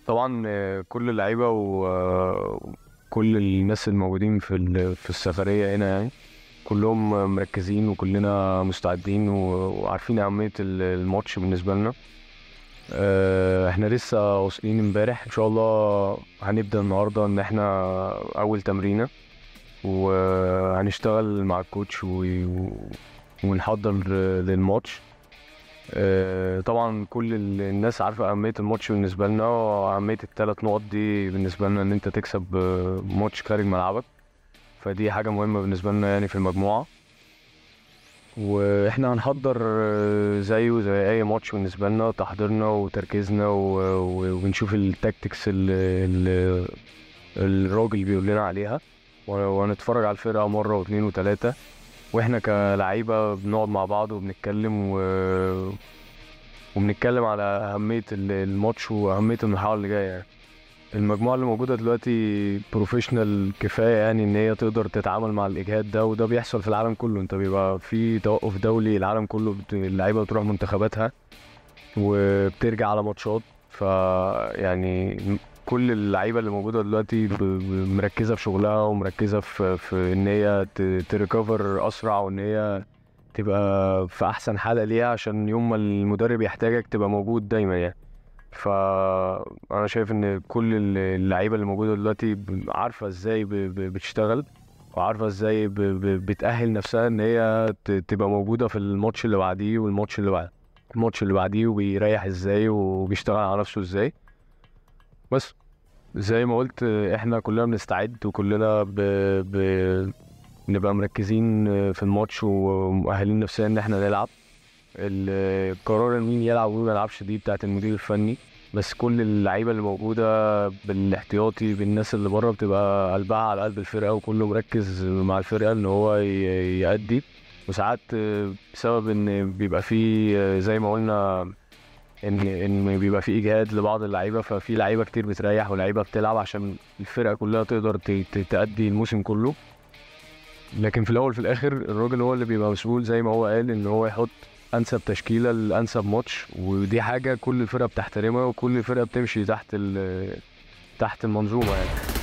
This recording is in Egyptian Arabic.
طبعا آه، كل اللعيبه وكل الناس الموجودين في ال- في السفريه هنا يعني كلهم مركزين وكلنا مستعدين و- وعارفين اهميه ال- الماتش بالنسبه لنا آه، احنا لسه واصلين امبارح ان شاء الله هنبدا النهارده ان احنا اول تمرينه وهنشتغل مع الكوتش و- ونحضر للماتش آه، طبعا كل ال- الناس عارفة أهمية الماتش بالنسبة لنا وأهمية الثلاث نقط دي بالنسبة لنا إن أنت تكسب آه، ماتش خارج ملعبك فدي حاجة مهمة بالنسبة لنا يعني في المجموعة وإحنا هنحضر آه، زيه زي أي ماتش بالنسبة لنا تحضيرنا وتركيزنا و- و- وبنشوف التاكتكس اللي اللي الراجل بيقول لنا عليها وهنتفرج على الفرقة مرة واتنين وتلاتة واحنا كلعيبه بنقعد مع بعض وبنتكلم و... وبنتكلم على اهميه ال- الماتش واهميه المرحله اللي جايه يعني المجموعه اللي موجوده دلوقتي بروفيشنال كفايه يعني ان هي تقدر تتعامل مع الاجهاد ده وده بيحصل في العالم كله انت بيبقى في توقف دولي العالم كله بت... اللعيبه بتروح منتخباتها وبترجع على ماتشات ف يعني كل اللعيبه اللي موجوده دلوقتي ب- ب- مركزه في شغلها ومركزه في في ان هي ت- تريكفر اسرع وان هي تبقى في احسن حاله ليها عشان يوم ما المدرب يحتاجك تبقى موجود دايما يعني فانا شايف ان كل ال- اللعيبه اللي موجوده دلوقتي ب- عارفه ازاي ب- ب- بتشتغل وعارفه ازاي ب- ب- بتأهل نفسها ان هي ت- تبقى موجوده في الماتش اللي بعديه والماتش اللي بعد الماتش اللي بعديه وبيريح ازاي وبيشتغل على نفسه ازاي بس زي ما قلت احنا كلنا بنستعد وكلنا ب... ب... بنبقى مركزين في الماتش ومؤهلين نفسنا ان احنا نلعب القرار ان مين يلعب ومين ما يلعبش دي بتاعت المدير الفني بس كل اللعيبه اللي موجوده بالاحتياطي بالناس اللي بره بتبقى قلبها على قلب الفرقه وكله مركز مع الفرقه ان هو ي- يأدي وساعات بسبب ان بيبقى فيه زي ما قلنا ان ان بيبقى في اجهاد لبعض اللعيبه ففي لعيبه كتير بتريح ولعيبه بتلعب عشان الفرقه كلها تقدر ت- ت- تأدي الموسم كله لكن في الاول في الاخر الراجل هو اللي بيبقى مسؤول زي ما هو قال ان هو يحط انسب تشكيله لانسب ماتش ودي حاجه كل الفرقه بتحترمها وكل الفرقه بتمشي تحت ال- تحت المنظومه يعني